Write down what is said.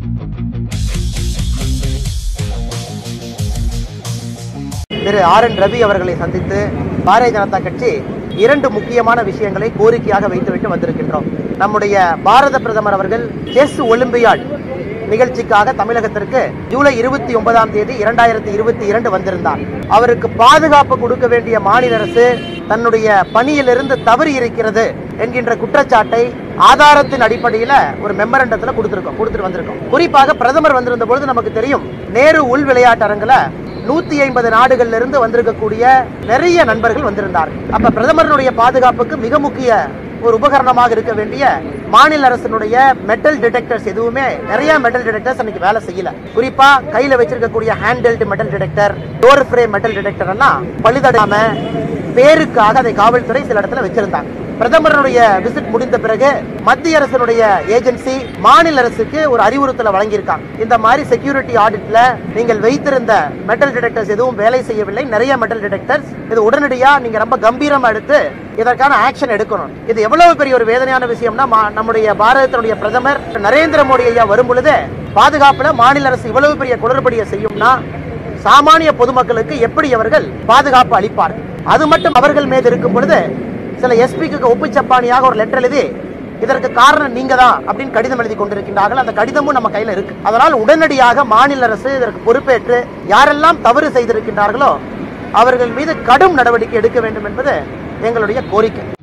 திரு R N Ravi அவர்களை சந்தித்து பாரதிய ஜனதா கட்சி இரண்டு முக்கியமான விஷயங்களை கோரிக்கையாக வைத்துவிட்டு வந்திருக்கின்றோம் நம்முடைய பாரத பிரதமர் அவர்கள் செஸ் ஒலிம்பியாட் நிகழ்ச்சிக்காக தமிழகத்திற்கு ஜூலை இருபத்தி ஒன்பதாம் தேதி இரண்டாயிரத்தி இருபத்தி இரண்டு வந்திருந்தார் அவருக்கு பாதுகாப்பு கொடுக்க வேண்டிய மாநில அரசு தன்னுடைய பணியிலிருந்து தவறி இருக்கிறது என்கின்ற குற்றச்சாட்டை ஆதாரத்தின் அடிப்படையில ஒரு மெமரண்டத்துல கொடுத்திருக்கோம் கொடுத்துட்டு வந்திருக்கோம் குறிப்பாக பிரதமர் வந்திருந்த பொழுது நமக்கு தெரியும் நேரு உள் விளையாட்டு அரங்குல நூத்தி ஐம்பது நாடுகள்ல இருந்து வந்திருக்கக்கூடிய நிறைய நண்பர்கள் வந்திருந்தார்கள் அப்ப பிரதமருடைய பாதுகாப்புக்கு மிக முக்கிய ஒரு உபகரணமாக இருக்க வேண்டிய மாநில அரசினுடைய மெட்டல் டிடெக்டர்ஸ் எதுவுமே நிறைய மெட்டல் டிடெக்டர்ஸ் அன்னைக்கு வேலை செய்யல குறிப்பா கையில வச்சிருக்கக்கூடிய handheld metal detector door frame metal detector எல்லாம் பழுதடாம பேருக்காக அதை காவல்துறை சில இடத்துல வச்சிருந்தாங்க பிரதமருடைய விசிட் முடிந்த பிறகு மத்திய அரசினுடைய ஏஜென்சி மாநில அரசுக்கு ஒரு அறிவுறுத்தலை வழங்கியிருக்காங்க இந்த மாதிரி செக்யூரிட்டி ஆடிட்ல நீங்கள் வைத்திருந்த மெட்டல் டிடெக்டர்ஸ் எதுவும் வேலை செய்யவில்லை நிறைய மெட்டல் டிடெக்டர்ஸ் இது உடனடியா நீங்க ரொம்ப கம்பீரமா எடுத்து இதற்கான ஆக்ஷன் எடுக்கணும் இது எவ்வளவு பெரிய ஒரு வேதனையான விஷயம்னா மா- நம்முடைய பாரதத்தினுடைய பிரதமர் நரேந்திர மோடி ஐயா வரும் பொழுது பாதுகாப்புல மாநில அரசு இவ்வளவு பெரிய குளறுபடியை செய்யும்னா சாமானிய பொதுமக்களுக்கு எப்படி அவர்கள் பாதுகாப்பு அளிப்பார்கள் அது மட்டும் அவர்கள் மீது இருக்கும் பொழுது சில எஸ்பிக்கு ஒப்பு சப்பானியாக ஒரு லெட்டர் எழுதி இதற்கு காரணம் நீங்க தான் அப்படின்னு கடிதம் எழுதி கொண்டிருக்கின்றார்கள் அந்த கடிதமும் நம்ம கையில இருக்கு அதனால் உடனடியாக மாநில அரசு இதற்கு பொறுப்பேற்று யாரெல்லாம் தவறு செய்திருக்கின்றார்களோ அவர்கள் மீது கடும் நடவடிக்கை எடுக்க வேண்டும் என்பது எங்களுடைய கோரிக்கை